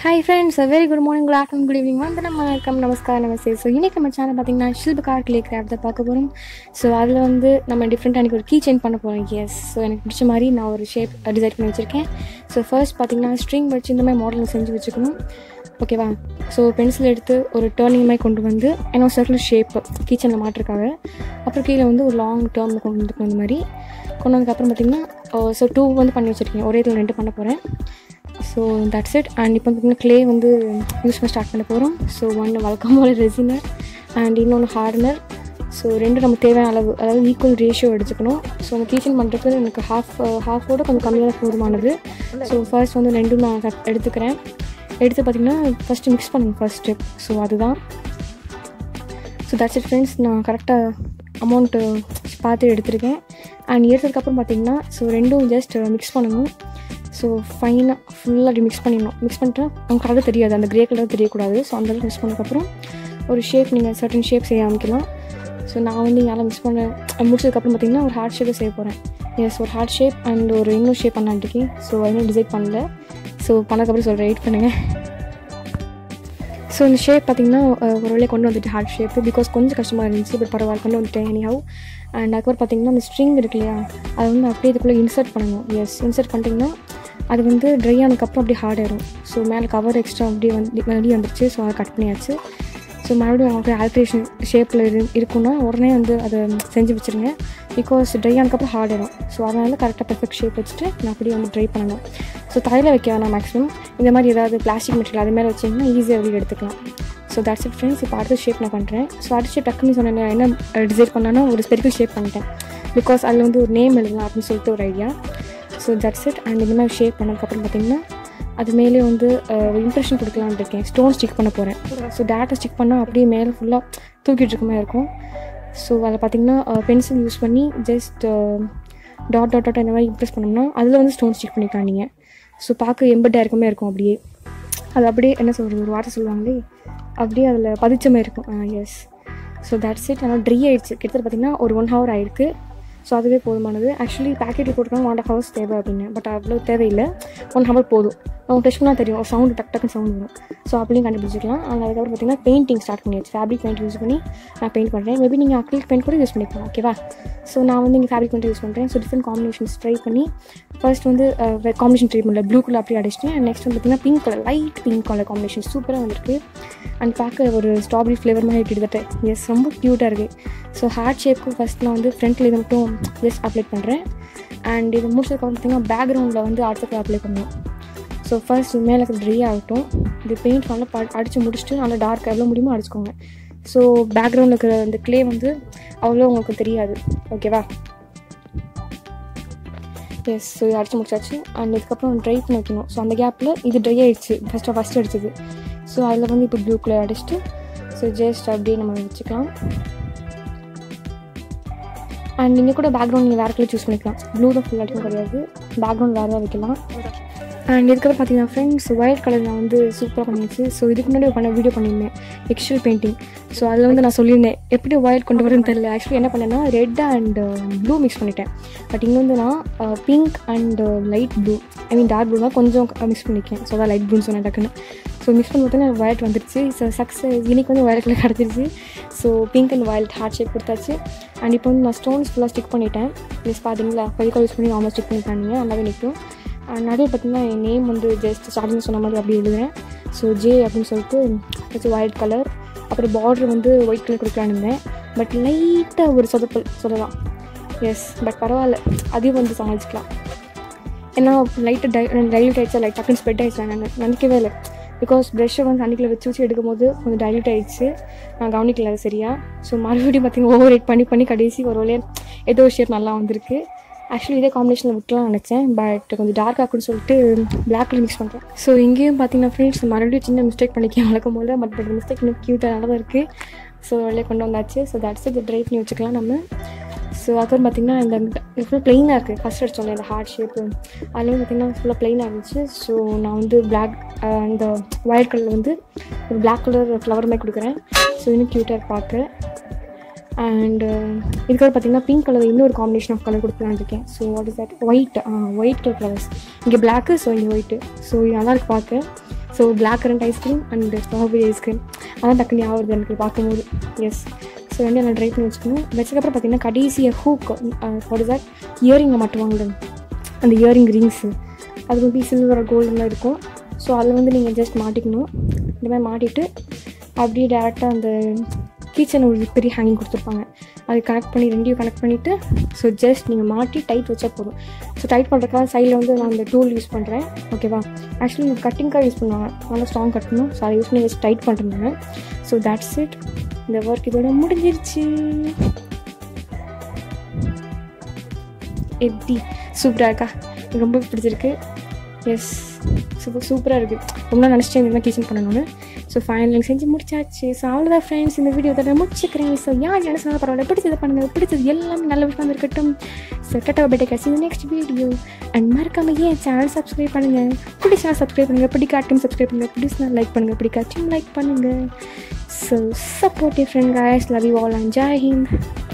hi friends very good morning good afternoon good evening வந்து நம்ம வணக்கம் நமஸ்கார் நமஸ்தே ஸோ இன்றைக்கி நம்ம சேனல் பார்த்தீங்கன்னா ஷில்பகார் கிளே கிராஃப்ட் தான் பார்க்க போகிறோம் ஸோ அதில் வந்து நம்ம டிஃப்ரெண்ட்டாக எனக்கு ஒரு கீ சேஞ்ச் பண்ண போகிறோம் எஸ் ஸோ எனக்கு பிடிச்ச மாதிரி நான் ஒரு ஷேப் டிசைன் பண்ணி வச்சுருக்கேன் ஸோ ஃபர்ஸ்ட் பார்த்தீங்கன்னா ஸ்ட்ரிங் வச்சு இந்த மாதிரி மாடலில் செஞ்சு வச்சுக்கணும் ஓகேவா ஸோ பென்சில் எடுத்து ஒரு டேர்னிங் மாதிரி கொண்டு வந்து ஏன்னா சர்க்கிள் ஷேப் கிச்சனில் மாட்டிருக்காங்க அப்புறம் கீழே வந்து ஒரு லாங் டேர்மில் கொண்டு வந்துருக்கணும் இந்த மாதிரி கொண்டு வந்ததுக்கப்புறம் பார்த்தீங்கன்னா ஸோ டூ வந்து பண்ணி வச்சுருக்கேன் ஒரே இதில் ரெண்டு பண்ண போகிறேன் ஸோ தட்ஸ் இட் அண்ட் இப்போ பார்த்தீங்கன்னா க்ளே வந்து யூஸ் பண்ண ஸ்டார்ட் பண்ண போகிறோம் ஸோ ஒன்று வழக்கம் போல் ரெசினர் அண்ட் இன்னொன்று ஹார்டனர் ஸோ ரெண்டும் நமக்கு தேவையான அளவு அதாவது ஈக்குவல் ரேஷியோ எடுத்துக்கணும் ஸோ அந்த கிச்சன் பண்ணுறதுக்கு எனக்கு ஹாஃப் ஹாஃபோட கொஞ்சம் கம்மியாக தான் போதுமானது ஸோ ஃபர்ஸ்ட் வந்து ரெண்டும் நான் cut- எடுத்துக்கிறேன் எடுத்து பார்த்திங்கன்னா ஃபஸ்ட்டு மிக்ஸ் பண்ணுங்க ஃபர்ஸ்ட் ஸ்டெப் ஸோ அதுதான் ஸோ தட்ஸ் இட் ஃப்ரெண்ட்ஸ் நான் கரெக்டாக அமௌண்ட்டு பார்த்து எடுத்திருக்கேன் அண்ட் எடுத்ததுக்கப்புறம் பார்த்தீங்கன்னா ஸோ ரெண்டும் ஜஸ்ட் மிக்ஸ் பண்ணணும் ஸோ ஃபைனாக ஃபுல்லாக அப்படி மிக்ஸ் பண்ணிடணும் மிக்ஸ் பண்ணிட்டா அவங்க கலர் தெரியாது அந்த கிரே கலர் தெரியக்கூடாது ஸோ அந்த மிக்ஸ் பண்ணதுக்கப்புறம் ஒரு ஷேப் நீங்கள் சர்டன் ஷேப் செய்ய ஆரம்பிக்கலாம் ஸோ நான் வந்து யாரை மிக்ஸ் பண்ண முடிச்சதுக்கப்புறம் பார்த்தீங்கன்னா ஒரு ஹார்ட் ஷேப்பை செய்ய போகிறேன் எஸ் ஒரு ஹார்ட் ஷேப் அண்ட் ஒரு இன்னொரு ஷேப் பண்ணாட்டிருக்கேன் ஸோ இன்னும் டிசைட் பண்ணல ஸோ பண்ணதுக்கப்புறம் சொல்கிறேன் வெயிட் பண்ணுங்கள் ஸோ இந்த ஷேப் பார்த்தீங்கன்னா அஹ், ஒரு வேலையை கொண்டு வந்துட்டு ஹார்ட் ஷேப்பு பிகாஸ் கொஞ்சம் கஷ்டமாக இருந்துச்சு பட் பரவாயில்ல கொண்டு வந்துட்டேன் எனிஹவ் அண்ட் அதுக்கப்புறம் பார்த்தீங்கன்னா அந்த ஸ்ட்ரிங் இருக்கு இல்லையா அதை வந்து அப்படியே இதுக்குள்ளே இன்சர்ட் பண்ணணும் எஸ் இன்சர்ட் பண்ணிட்டீங்கன்னா அது வந்து ட்ரை ஆனதுக்கப்புறம் அப்படியே ஹார்ட் ஆயிடும் ஸோ மேலே கவர் எக்ஸ்ட்ரா அப்படியே வந்து வெளியே வந்துருச்சு ஸோ அதை கட் பண்ணியாச்சு ஸோ மறுபடியும் உங்களுக்கு ஆல்ட்ரேஷன் ஷேப்பில் இரு இருக்குன்னா உடனே வந்து அதை செஞ்சு வச்சுருங்க பிகாஸ் ட்ரை ஆனதுக்கப்புறம் ஹார்ட் ஆயிடும் ஸோ அதனால் கரெக்டாக பெர்ஃபெக்ட் ஷேப் வச்சுட்டு நான் அப்படியே வந்து ட்ரை பண்ணணும் ஸோ தலையில் வைக்க வேணாம் மேக்ஸிமம் இந்த மாதிரி ஏதாவது பிளாஸ்டிக் மெட்டீரியல் அது மேலே வச்சிங்கன்னா ஈஸியாக வெளியே எடுத்துக்கலாம் ஸோ தட்ஸ் இட் ஃப்ரெண்ட்ஸ் இப்போ அடுத்த ஷேப் நான் பண்ணுறேன் ஸோ அடுத்த ஷேப் டக்குன்னு சொன்னேன் என்ன டிசைட் பண்ணேன்னா ஒரு ஸ்பெரிக்கல் ஷேப் பண்ணிட்டேன் பிகாஸ் அதில் வந்து ஒரு நேம் எழுதலாம் அப்படின்னு சொல்லிட்டு ஒரு idea so that's it and இந்த மாதிரி ஷேப் பண்ணதுக்கப்புறம் பார்த்தீங்கன்னா அது மேலே வந்து இம்ப்ரெஷன் கொடுக்கலான்னு இருக்கேன் ஸ்டோன் ஸ்டிக் பண்ண போகிறேன் ஸோ டேட்டா ஸ்டிக் பண்ணால் அப்படியே மேலே ஃபுல்லாக தூக்கிட்டு இருக்க மாதிரி இருக்கும் ஸோ அதில் பார்த்தீங்கன்னா பென்சில் யூஸ் பண்ணி ஜஸ்ட் டாட் டாட் டாட் இந்த மாதிரி இம்ப்ரெஸ் பண்ணோம்னா அதில் வந்து ஸ்டோன் ஸ்டிக் பண்ணிக்கலாம் நீங்கள் ஸோ பார்க்க எம்பட்டாக இருக்கமே இருக்கும் அப்படியே அது அப்படியே என்ன சொல்கிறது ஒரு வார்த்தை சொல்லுவாங்களே அப்படியே அதில் பதிச்ச மாதிரி இருக்கும் எஸ் ஸோ தட்ஸ் இட் ஆனால் ட்ரை ஆயிடுச்சு கிட்டத்தட்ட பார்த்தீங்கன்னா ஒரு ஒன் ஹவர் ஆயிருக்கு ஸோ அதுவே போதுமானது ஆக்சுவலி பேக்கெட்டில் போட்டுருக்காங்க ஒன் ஹவர்ஸ் தேவை அப்படின்னு பட் அவ்வளோ தேவையில்லை ஒன் ஹவர் போதும் அவங்க டெஸ்ட் பண்ணால் தெரியும் சவுண்டு டக் டக்குன்னு சவுண்ட் வரும் ஸோ அப்படியும் கண்டுபிடிச்சிக்கலாம் அண்ட் அதுக்கப்புறம் பார்த்தீங்கன்னா பெயிண்டிங் ஸ்டார்ட் பண்ணியாச்சு ஃபேப்ரிக் பெயிண்ட் யூஸ் பண்ணி நான் பெயிண்ட் பண்ணுறேன் மேபி நீங்கள் அக்ரிலிக் பெயிண்ட் கூட யூஸ் பண்ணிக்கலாம் ஓகேவா ஸோ நான் வந்து இங்கே ஃபேப்ரிக் பெயிண்ட் யூஸ் பண்ணுறேன் ஸோ டிஃப்ரெண்ட் காம்பினேஷன்ஸ் ட்ரை பண்ணி ஃபர்ஸ்ட் வந்து காம்பினேஷன் ட்ரை பண்ணல ப்ளூ கலர் அப்படியே அடிச்சிட்டேன் அண்ட் நெக்ஸ்ட் வந்து பார்த்தீங்கன்னா pink colour light pink colour combination சூப்பராக வந்திருக்கு அண்ட் பார்க்க ஒரு ஸ்ட்ராபெரி ஃப்ளேவர் மாதிரி கிட்டத்தட்ட எஸ் ரொம்ப க்யூட்டாக இருக்குது ஸோ ஹார்ட் ஷேப்க்கு ஃபஸ்ட் நான் வந்து ஃப்ரண்ட்டில் இதை மட்டும் ஜஸ்ட் அப்ளை பண்ணுறேன் அண்ட் இது முடிச்சதுக்கப்புறம் பார்த்தீங்கன்னா பேக்ரவுண்டில் வந்து அடுத்த அப்ளை பண்ணுவோம் ஸோ ஃபர்ஸ்ட் மேலே ட்ரை ஆகட்டும் இது பெயிண்ட் நல்லா ப அடித்து முடிச்சுட்டு நல்லா டார்க் எவ்வளோ முடியுமோ அடிச்சுக்கோங்க ஸோ பேக்ரவுண்டில் இருக்கிற அந்த க்ளே வந்து அவ்வளோ உங்களுக்கு தெரியாது ஓகேவா எஸ் ஸோ இது அடிச்சு முடிச்சாச்சு அண்ட் இதுக்கப்புறம் ட்ரை பண்ணி வைக்கணும் ஸோ அந்த கேப்பில் இது ட்ரை ஆயிடுச்சு ஃபஸ்ட்டாக ஃபஸ்ட்டு அடிச்சது ஸோ அதில் வந்து இப்போ ப்ளூ கலர் அடிச்சுட்டு ஸோ ஜஸ்ட் அப்படியே நம்ம வச்சுக்கலாம் அண்ட் நீங்கள் கூட பேக்ரவுண்ட் நீங்கள் வேறு கலர் சூஸ் பண்ணிக்கலாம் ப்ளூ தான் ஃபுல் அடிக்கும் கிடையாது பேக்ரவுண்ட் வேறு வைக்கலாம் அண்ட் இதுக்கப்புறம் பார்த்தீங்கன்னா ஃப்ரெண்ட்ஸ் ஒயிட் கலர் நான் வந்து சூப்பராக பண்ணிடுச்சு ஸோ இதுக்கு முன்னாடி பண்ண வீடியோ பண்ணியிருந்தேன் எக்ஸ்ட்ரல் பெயிண்டிங் ஸோ அதில் வந்து நான் சொல்லியிருந்தேன் எப்படி ஒயிட் கொண்டு வரேன்னு தெரியல ஆக்சுவலி என்ன பண்ணேன்னா ரெட் அண்ட் ப்ளூ மிக்ஸ் பண்ணிட்டேன் பட் இங்கே வந்து நான் pink and light blue I mean dark blue தான் கொஞ்சம் மிக்ஸ் பண்ணிக்கேன் ஸோ அதான் லைட் ப்ளூன்னு சொன்னேன் டக்குன்னு ஸோ மிக்ஸ் பண்ணி பார்த்தீங்கன்னா வயலட் வந்துருச்சு ஸோ சக்ஸஸ் இன்னைக்கு வந்து வயலட் கலர் கிடச்சிருச்சு so pink and violet heart shape கொடுத்தாச்சு அண்ட் இப்போ வந்து நான் ஸ்டோன்ஸ் ஃபுல்லாக ஸ்டிக் பண்ணிட்டேன் ப்ளீஸ் பார்த்தீங்களா ஃபெவிகால் யூஸ் பண்ணி நார்மல் ஸ்டிக் பண்ணிட்டாங்க நல்லாவே நிற்கும் அண்ட் நடுவில் பார்த்தீங்கன்னா என் நேம் வந்து ஜஸ்ட் ஸ்டார்டிங் சொன்ன மாதிரி அப்படி எழுதுறேன் ஸோ ஜே அப்படின்னு சொல்லிட்டு வச்சு ஒயிட் கலர் அப்புறம் பார்டர் வந்து ஒயிட் கலர் கொடுக்கலான்னு இருந்தேன் பட் லைட்டாக ஒரு சொதப்பல் சொல்லலாம் எஸ் பட் பரவாயில்ல அதையும் வந்து சமாளிச்சிக்கலாம் ஏன்னா லைட்டு டை டைல்யூட் ஆயிடுச்சா லைட் டக்குன்னு ஸ்ப்ரெட் ஆயிடுச்சு நான் நினைக்கவே இல்லை பிகாஸ் ப்ரெஷ்ஷை வந்து தண்ணிக்குள்ள வச்சு வச்சு எடுக்கும்போது கொஞ்சம் டைல்யூட் ஆயிடுச்சு நான் கவனிக்கல அது சரியா ஸோ மறுபடியும் பார்த்தீங்கன்னா ஓவர் ரேட் பண்ணி பண்ணி கடைசி ஒரு வழியாக ஏதோ ஒரு ஷேப் நல்லா வந்திருக்கு ஆக்சுவலி இதே காம்பினேஷனில் விட்டுலாம் நினச்சேன் பட் கொஞ்சம் டார்க் ஆக்குன்னு சொல்லிட்டு பிளாக் கலர் மிக்ஸ் பண்ணுறேன் ஸோ இங்கேயும் பார்த்தீங்கன்னா ஃப்ரெண்ட்ஸ் மறுபடியும் சின்ன மிஸ்டேக் பண்ணிக்க வழக்கம் போல் பட் பட் மிஸ்டேக் இன்னும் க்யூட்டாக நல்லா தான் இருக்குது ஸோ வெளியே கொண்டு வந்தாச்சு ஸோ தட்ஸ் இது ட்ரை பண்ணி வச்சுக்கலாம் நம்ம ஸோ அப்புறம் பார்த்திங்கன்னா இந்த இது ஃபுல்லாக ப்ளெயினாக இருக்குது ஃபஸ்ட் அடிச்சோம்ல இந்த ஹார்ட் ஷேப்பு அதில் வந்து பார்த்திங்கன்னா ஃபுல்லாக ப்ளெயினாக இருந்துச்சு ஸோ நான் வந்து பிளாக் இந்த ஒயர் கலர் வந்து ஒரு பிளாக் கலர் ஃப்ளவர் மாதிரி கொடுக்குறேன் ஸோ இன்னும் க்யூட்டாக பார்க்க அண்ட் இதுக்காக பார்த்தீங்கன்னா பிங்க் கலர் இன்னொரு காம்பினேஷன் ஆஃப் கலர் கொடுக்கலான்னு இருக்கேன் so what is that white white colour flowers இங்கே பிளாக்கு ஸோ இங்கே ஒயிட்டு ஸோ இது நல்லா இருக்கு பார்க்க so black currant ice cream and strawberry ice cream அதான் டக்குனு ஞாபகம் வருது எனக்கு பார்க்கும்போது எஸ் ஸோ ரெண்டு நான் ட்ரை பண்ணி வச்சுக்கணும் வச்சதுக்கப்புறம் பார்த்தீங்கன்னா கடைசியாக ஹூக் வாட் இஸ் தட் இயரிங்கை மாட்டுவாங்களே அந்த இயரிங் ரிங்ஸு அது வந்து சில்வர் கோல்டுலாம் இருக்கும் ஸோ அதில் வந்து நீங்கள் ஜஸ்ட் மாட்டிக்கணும் இந்த மாதிரி மாட்டிட்டு அப்படியே டேரெக்டாக அந்த கிச்சன் ஒரு பெரிய ஹேங்கிங் கொடுத்துருப்பாங்க அது கனெக்ட் பண்ணி ரெண்டையும் கனெக்ட் பண்ணிவிட்டு ஸோ ஜஸ்ட் நீங்கள் மாட்டி டைட் வச்சா போதும் ஸோ டைட் பண்ணுறதுக்காக சைடில் வந்து நான் அந்த டூல் யூஸ் பண்ணுறேன் ஓகேவா ஆக்சுவலி இது கட்டிங்காக யூஸ் பண்ணுவாங்க நல்லா ஸ்ட்ராங் கட்டணும் ஸோ அதை யூஸ் பண்ணி ஜஸ்ட் டைட் பண்ணுறேன் ஸோ தட்ஸ் இட் இந்த ஒர்க் இதோட முடிஞ்சிருச்சு எப்படி சூப்பராக இருக்கா எனக்கு ரொம்ப பிடிச்சிருக்கு எஸ் சூப்பர் சூப்பராக இருக்குது ரொம்ப நாள் நினச்சிட்டு இந்த மாதிரி டீச்சிங் பண்ணணும்னு ஸோ ஃபைனல் செஞ்சு முடிச்சாச்சு ஸோ அவ்வளோதான் ஃப்ரெண்ட்ஸ் இந்த வீடியோ தான் முடிச்சுக்கிறேன் ஸோ யார் என்ன சொன்னால் பரவாயில்ல பிடிச்சதை பண்ணுங்கள் பிடிச்சது எல்லாமே நல்ல விஷயம் இருக்கட்டும் ஸோ கெட்ட பெட்டை கட்சி இந்த நெக்ஸ்ட் வீடியோ அண்ட் மறக்காம ஏன் சேனல் சப்ஸ்கிரைப் பண்ணுங்கள் பிடிச்சா சப்ஸ்கிரைப் பண்ணுங்கள் பிடிக்காட்டும் சப்ஸ்கிரைப் பண்ணுங்கள் பிடிச்சா லைக் பண்ணுங்கள் பிடிக்காட்டும் லைக் பண்ணுங்கள் so support friend guys love you all and Jai Hind